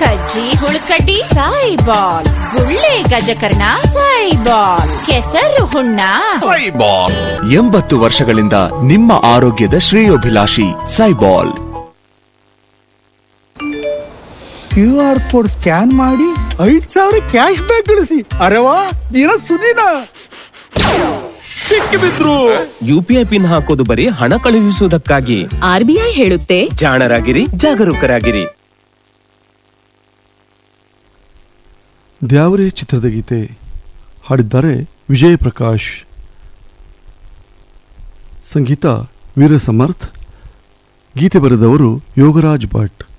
ಕಜ್ಜಿ ಹುಳುಕಡ್ಡಿ Sai ball ಗುಳ್ಳೆ ಗಜಕರ್ಣ Sai ball ಕೆಸರು ಹುಣ್ಣ ಸೈಬಾಲ್ ಎಂಬತ್ತು ವರ್ಷಗಳಿಂದ ನಿಮ್ಮ ಆರೋಗ್ಯದ ಶ್ರೇಯೋಭಿಲಾಷಿ ಸೈಬಾಲ್ ಕ್ಯೂ ಆರ್ ಕೋಡ್ ಸ್ಕ್ಯಾನ್ ಮಾಡಿ ಐದ್ ಸಾವಿರ ಕ್ಯಾಶ್ ಬ್ಯಾಕ್ ಗಳಿಸಿ ಅರೆವಾ ದಿನ ಸುದಿನ ಸಿಕ್ಕಿಬಿದ್ರು ಯು ಪಿ ಐ ಪಿನ್ ಹಾಕೋದು ಬರೀ ಹಣ ಕಳುಹಿಸುವುದಕ್ಕಾಗಿ ಆರ್ಬಿಐ ಹೇಳುತ್ತೆ ಜಾಣರಾಗಿರಿ ಜಾಗರೂಕರಾಗಿರಿ ದ್ಯಾವರೇ ಚಿತ್ರದ ಗೀತೆ ಹಾಡಿದ್ದಾರೆ ವಿಜಯ್ ಪ್ರಕಾಶ್ ಸಂಗೀತ ವೀರ ಸಮರ್ಥ್ ಗೀತೆ ಬರೆದವರು ಯೋಗರಾಜ್ ಭಟ್